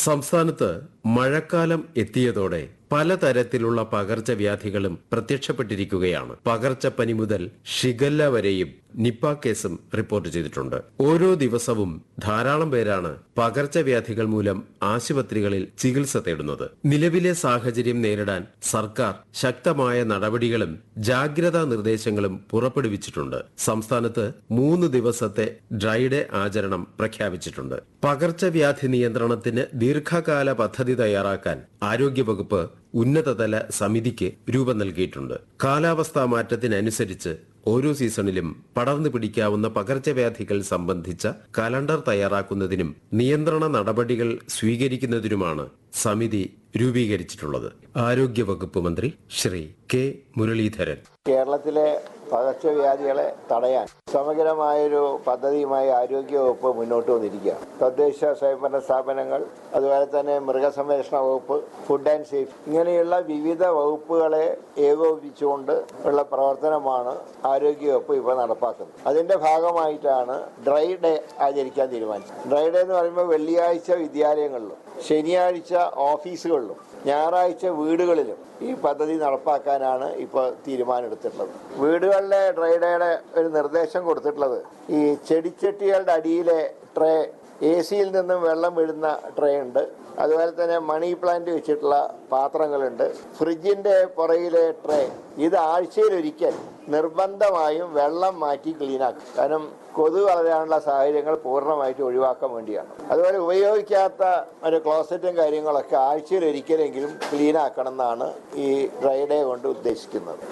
സംസ്ഥാനത്ത് മഴക്കാലം എത്തിയതോടെ പലതരത്തിലുള്ള പകർച്ചവ്യാധികളും പ്രത്യക്ഷപ്പെട്ടിരിക്കുകയാണ് പകർച്ചപ്പനി മുതൽ ഷിഗല്ല വരെയും നിപ്പ കേസും റിപ്പോർട്ട് ചെയ്തിട്ടുണ്ട് ഓരോ ദിവസവും ധാരാളം പേരാണ് പകർച്ചവ്യാധികൾ മൂലം ആശുപത്രികളിൽ ചികിത്സ തേടുന്നത് നിലവിലെ സാഹചര്യം നേരിടാൻ സർക്കാർ ശക്തമായ നടപടികളും ജാഗ്രതാ നിർദ്ദേശങ്ങളും പുറപ്പെടുവിച്ചിട്ടുണ്ട് സംസ്ഥാനത്ത് മൂന്ന് ദിവസത്തെ ഡ്രൈ ഡേ ആചരണം പ്രഖ്യാപിച്ചിട്ടുണ്ട് പകർച്ചവ്യാധി നിയന്ത്രണത്തിന് ദീർഘകാല പദ്ധതി തയ്യാറാക്കാൻ ആരോഗ്യവകുപ്പ് ഉന്നതതല സമിതിക്ക് രൂപം നൽകിയിട്ടുണ്ട് കാലാവസ്ഥാ മാറ്റത്തിനനുസരിച്ച് ഓരോ സീസണിലും പടർന്നു പിടിക്കാവുന്ന പകർച്ചവ്യാധികൾ സംബന്ധിച്ച കലണ്ടർ തയ്യാറാക്കുന്നതിനും നിയന്ത്രണ നടപടികൾ സ്വീകരിക്കുന്നതിനുമാണ് സമിതി രൂപീകരിച്ചിട്ടുള്ളത് ആരോഗ്യവകുപ്പ് മന്ത്രി ശ്രീ കെ മുരളീധരൻ കേരളത്തിലെ പകർച്ചവ്യാധികളെ തടയാൻ സമഗ്രമായൊരു പദ്ധതിയുമായി ആരോഗ്യവകുപ്പ് മുന്നോട്ട് വന്നിരിക്കുക തദ്ദേശ സ്വയംഭരണ സ്ഥാപനങ്ങൾ അതുപോലെ തന്നെ മൃഗസംരക്ഷണ വകുപ്പ് ഫുഡ് ആൻഡ് സേഫ്റ്റി ഇങ്ങനെയുള്ള വിവിധ വകുപ്പുകളെ ഏകോപിപ്പിച്ചുകൊണ്ട് ഉള്ള പ്രവർത്തനമാണ് ആരോഗ്യവകുപ്പ് ഇപ്പോൾ നടപ്പാക്കുന്നത് അതിന്റെ ഭാഗമായിട്ടാണ് ഡ്രൈ ഡേ ആചരിക്കാൻ തീരുമാനിച്ചത് ഡ്രൈ ഡേ എന്ന് പറയുമ്പോൾ വെള്ളിയാഴ്ച വിദ്യാലയങ്ങളിലും ശനിയാഴ്ച ഓഫീസുകളിലും ഞായറാഴ്ച വീടുകളിലും ഈ പദ്ധതി നടപ്പാക്കാനാണ് ഇപ്പോൾ തീരുമാനമെടുത്തിട്ടുള്ളത് വീടുകളിലെ ഡ്രൈ ഡേയുടെ ഒരു നിർദ്ദേശം കൊടുത്തിട്ടുള്ളത് ഈ ചെടിച്ചട്ടികളുടെ അടിയിലെ ട്രേ എ സിയിൽ നിന്നും വെള്ളം വീഴുന്ന ട്രേ ഉണ്ട് അതുപോലെ തന്നെ മണി പ്ലാന്റ് വെച്ചിട്ടുള്ള പാത്രങ്ങളുണ്ട് ഫ്രിഡ്ജിന്റെ പുറകിലെ ട്രേ ഇത് ആഴ്ചയിലൊരിക്കൽ നിർബന്ധമായും വെള്ളം മാറ്റി ക്ലീനാക്കും കാരണം കൊതു വളരാനുള്ള സാഹചര്യങ്ങൾ പൂർണ്ണമായിട്ട് ഒഴിവാക്കാൻ വേണ്ടിയാണ് അതുപോലെ ഉപയോഗിക്കാത്ത ഒരു ക്ലോസറ്റും കാര്യങ്ങളൊക്കെ ആഴ്ചയിൽ ഒരിക്കലെങ്കിലും ക്ലീൻ ആക്കണം എന്നാണ് ഈ ഡ്രൈ ഡേ കൊണ്ട് ഉദ്ദേശിക്കുന്നത്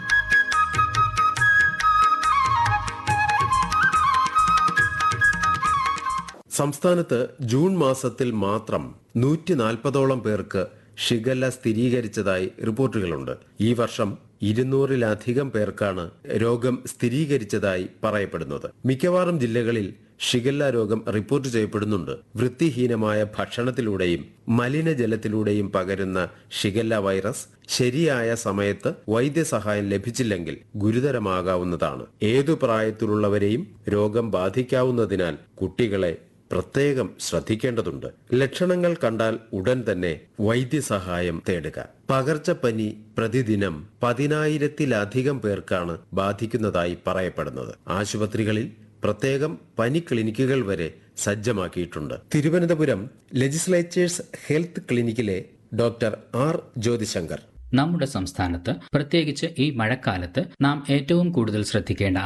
സംസ്ഥാനത്ത് ജൂൺ മാസത്തിൽ മാത്രം നൂറ്റി നാൽപ്പതോളം പേർക്ക് ഷിഗല്ല സ്ഥിരീകരിച്ചതായി റിപ്പോർട്ടുകളുണ്ട് ഈ വർഷം ഇരുന്നൂറിലധികം പേർക്കാണ് രോഗം സ്ഥിരീകരിച്ചതായി പറയപ്പെടുന്നത് മിക്കവാറും ജില്ലകളിൽ ഷിഗല്ല രോഗം റിപ്പോർട്ട് ചെയ്യപ്പെടുന്നുണ്ട് വൃത്തിഹീനമായ ഭക്ഷണത്തിലൂടെയും മലിനജലത്തിലൂടെയും പകരുന്ന ഷിഗല്ല വൈറസ് ശരിയായ സമയത്ത് വൈദ്യസഹായം ലഭിച്ചില്ലെങ്കിൽ ഗുരുതരമാകാവുന്നതാണ് ഏതു പ്രായത്തിലുള്ളവരെയും രോഗം ബാധിക്കാവുന്നതിനാൽ കുട്ടികളെ പ്രത്യേകം ശ്രദ്ധിക്കേണ്ടതുണ്ട് ലക്ഷണങ്ങൾ കണ്ടാൽ ഉടൻ തന്നെ വൈദ്യസഹായം തേടുക പകർച്ചപ്പനി പ്രതിദിനം പതിനായിരത്തിലധികം പേർക്കാണ് ബാധിക്കുന്നതായി പറയപ്പെടുന്നത് ആശുപത്രികളിൽ പ്രത്യേകം പനി ക്ലിനിക്കുകൾ വരെ സജ്ജമാക്കിയിട്ടുണ്ട് തിരുവനന്തപുരം ലെജിസ്ലേച്ചേഴ്സ് ഹെൽത്ത് ക്ലിനിക്കിലെ ഡോക്ടർ ആർ ജ്യോതിശങ്കർ നമ്മുടെ സംസ്ഥാനത്ത് പ്രത്യേകിച്ച് ഈ മഴക്കാലത്ത് നാം ഏറ്റവും കൂടുതൽ ശ്രദ്ധിക്കേണ്ട